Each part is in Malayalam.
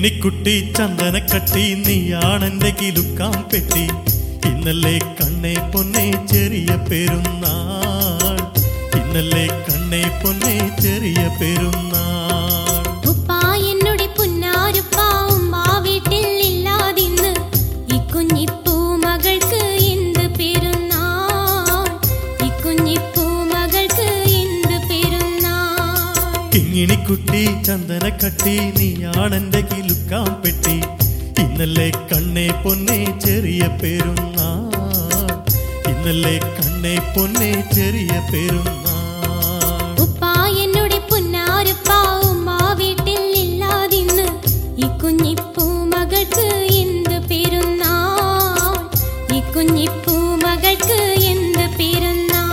കിങ്ങിണിക്കുട്ടി ചന്ദനക്കട്ടി നീയാണെന്റെ കിലുക്കാം പെട്ടി ഇന്നല്ലേ കണ്ണേ പൊന്നെ ചെറിയ പെരുന്നാൾ ഇന്നല്ലേ കണ്ണേ പൊന്നെ ചെറിയ പെരുന്നാൾ ഉപ്പാ എന്നുടെ പുന്നാരുപ്പാ ഉമ്മാ വീട്ടിൽ ഇല്ലാതിന്ന് ഈ കുഞ്ഞിപ്പൂ മകൾക്ക് എന്ത് പെരുന്നാൾ ഈ കുഞ്ഞിപ്പൂ മകൾക്ക് എന്ത് പെരുന്നാൾ കിങ്ങിണിക്കുട്ടി ചന്ദനക്കട്ടി നീയാണെന്റെ കിലുക്കാം പെട്ടി ഇന്നല്ലേ കണ്ണേ പൊന്നെ ചെറിയ പെരുന്നാൾ ഇന്നല്ലേ കണ്ണേ പൊന്നെ ചെറിയ പെരുന്നാൾ ഉപ്പാ എന്നുടെ പുന്നാരുപ്പാ ഉമ്മാ വീട്ടിൽ ഇല്ലാതിന്ന് ഈ കുഞ്ഞിപ്പൂ മകൾക്ക് എന്ത് പെരുന്നാൾ ഈ കുഞ്ഞിപ്പൂ മകൾക്ക് എന്ത് പെരുന്നാൾ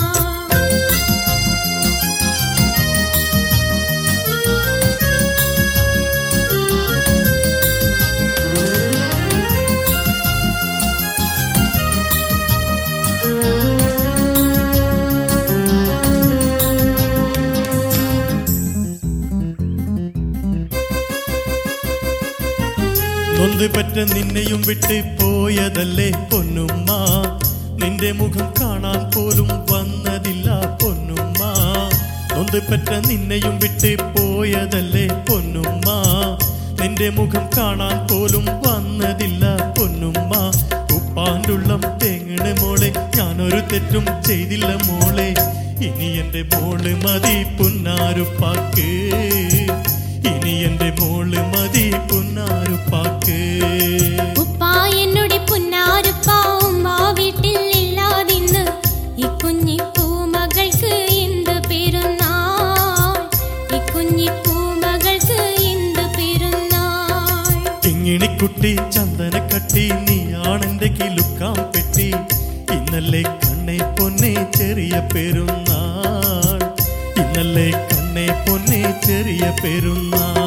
നൊന്ത് പറ്റ നിന്നെയും വിട്ട് പോയതല്ലേ പൊന്നുമ്മ നിന്റെ മുഖം കാണാൻ പോലും വന്നതില്ല പൊന്നുമ്മ നൊന്ത് പറ്റ നിന്നെയും വിട്ട് പോയതല്ലേ പൊന്നുമ്മ നിന്റെ മുഖം കാണാൻ പോലും വന്നതില്ല പൊന്നുമ്മ ഉപ്പാൻ്റെ ഉള്ളം തേങ്ങണ് മോളെ ഞാനൊരു തെറ്റും ചെയ്തില്ല മോളെ ഇനി എന്റെ മോള് മതി പുന്നാരുപ്പാക്ക് ഇനി എന്റെ മോള് മതി പുന്നാരുപ്പാക്ക് ഉപ്പാ എന്നുടെ പുന്നാരുപ്പാ ഉമ്മാ വീട്ടിൽ ഇല്ലാതിന്ന് ഈ കുഞ്ഞിപ്പൂ മകൾക്ക് എന്ത് പെരുന്നാൾ ഈ കുഞ്ഞിപ്പൂ മകൾക്ക് എന്ത് പെരുന്നാൾ കിങ്ങിണിക്കുട്ടി ചന്ദനക്കട്ടി നീയാണെന്റെ കിലുക്കാം പെട്ടി ഇന്നല്ലേ കണ്ണേ പൊന്നെ ചെറിയ പെരുന്നാൾ ഇന്നല്ലേ കണ്ണേ പൊന്നെ ചെറിയ പെരുന്നാൾ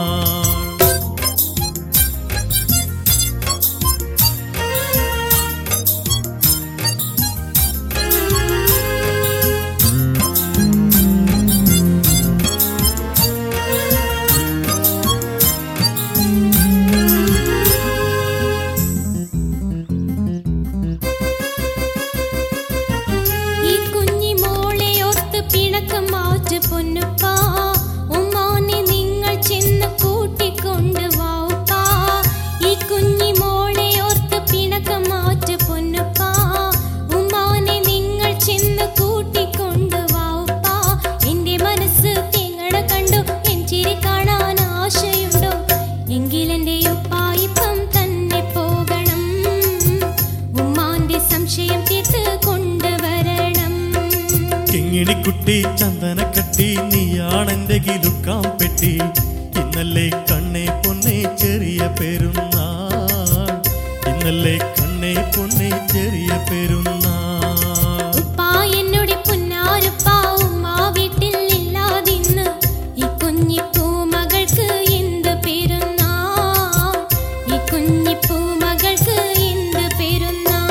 ഈ കുഞ്ഞി മോളെ ഓർത്ത് പിണക്കം മാറ്റ് പൊന്നുപ്പാ ഉമ്മാനെ നിങ്ങൾ ചെന്ന് കൂട്ടിക്കൊണ്ട് വാപ്പാ ഈ കുഞ്ഞി മോളെ ഓർത്ത് പിണക്കം മാറ്റ് പൊന്നുപ്പാ ഉമ്മാനെ നിങ്ങൾ ചെന്ന് കൂട്ടിക്കൊണ്ട് വാപ്പാ എന്റെ മനസ്സ് തേങ്ങണ കണ്ടു എൻ ചിരി കാണാൻ ആശയുണ്ടോ എങ്കിലെന്റെ ഉപ്പാ ഇപ്പം തന്നെ പോകണം ഉമ്മാന്റെ സംശയം തീർത്ത് കൊണ്ടുവരണം കിങ്ങിണിക്കുട്ടി ചന്ദനക്കട്ടി നീയാണെന്റെ കിലുക്കാം പെട്ടി ഇന്നല്ലേ കണ്ണേ പൊന്നെ ചെറിയ പെരുന്നാൾ ഇന്നല്ലേ കണ്ണേ പൊന്നെ ചെറിയ പെരുന്നാൾ ഉപ്പാ എന്നുടെ പുന്നാരുപ്പാ ഉമ്മാ വീട്ടിൽ ഇല്ലാതിന്ന് ഈ കുഞ്ഞിപ്പൂ മകൾക്ക് എന്ത് പെരുന്നാൾ ഈ കുഞ്ഞിപ്പൂ മകൾക്ക് എന്ത് പെരുന്നാൾ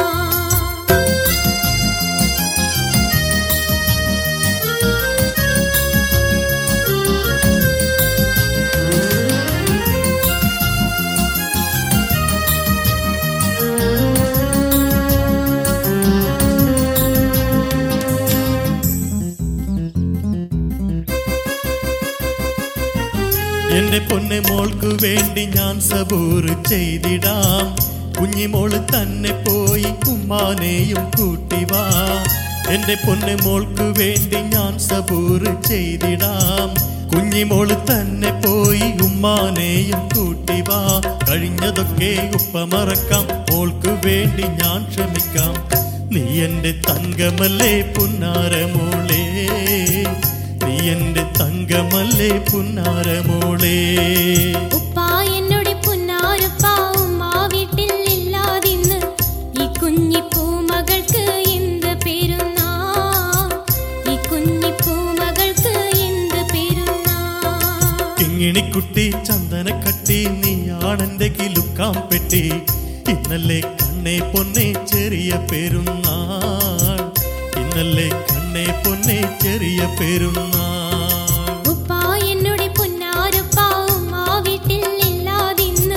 എന്റെ പൊന്നെ മോൾക്ക് വേണ്ടി ഞാൻ സബൂർ ചെയ്തിടാം കുഞ്ഞിമോള് തന്നെ പോയി ഉമ്മാനെയും കൂട്ടിവാ എന്റെ പൊന്നെ മോൾക്ക് വേണ്ടി ഞാൻ സബൂർ ചെയ്തിടാം കുഞ്ഞിമോള് തന്നെ പോയി ഉമ്മാനെയും കൂട്ടിവാ കഴിഞ്ഞതൊക്കെ ഉപ്പ മറക്കാം മോൾക്ക് വേണ്ടി ഞാൻ ക്ഷമിക്കാം നീ എന്റെ തങ്കമല്ലേ പുന്നാരമോളേ നീ എന്റെ തങ്കമല്ലേ പുന്നാരമോളേ ഉപ്പാ എന്നുടെ പുന്നാരുപ്പാ ഉമ്മാ വീട്ടിൽ ഇല്ലാതിന്ന് ഈ കുഞ്ഞിപ്പൂ മകൾക്ക് എന്ത് പെരുന്നാൾ ഈ കുഞ്ഞിപ്പൂ മകൾക്ക് എന്ത് പെരുന്നാൾ കിങ്ങിണിക്കുട്ടി ചന്ദനക്കട്ടി നീയാണെന്റെ കിലുക്കാം പെട്ടി ഇന്നല്ലേ കണ്ണേ പൊന്നെ ചെറിയ പെരുന്നാൾ ഇന്നല്ലേ കണ്ണേ പൊന്നെ ചെറിയ പെരുന്നാൾ ഉപ്പാ എന്നുടെ പുന്നാരുപ്പാ ഉമ്മാ വീട്ടിൽ ഇല്ലാതിന്ന്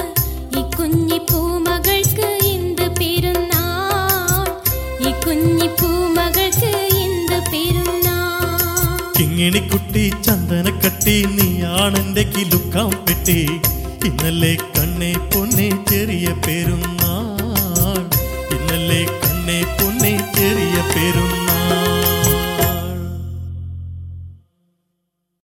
കിങ്ങിണിക്കുട്ടി ചന്ദനക്കട്ടി നീയാണെന്റെ കിലുക്കാം പെട്ടി ഇന്നലെ കണ്ണെ പൊന്നെ ചെറിയ പെരുന്നാൾ ഇന്നലെ കണ്ണെ പൊന്നെ ചെറിയ പെരുന്നാൾ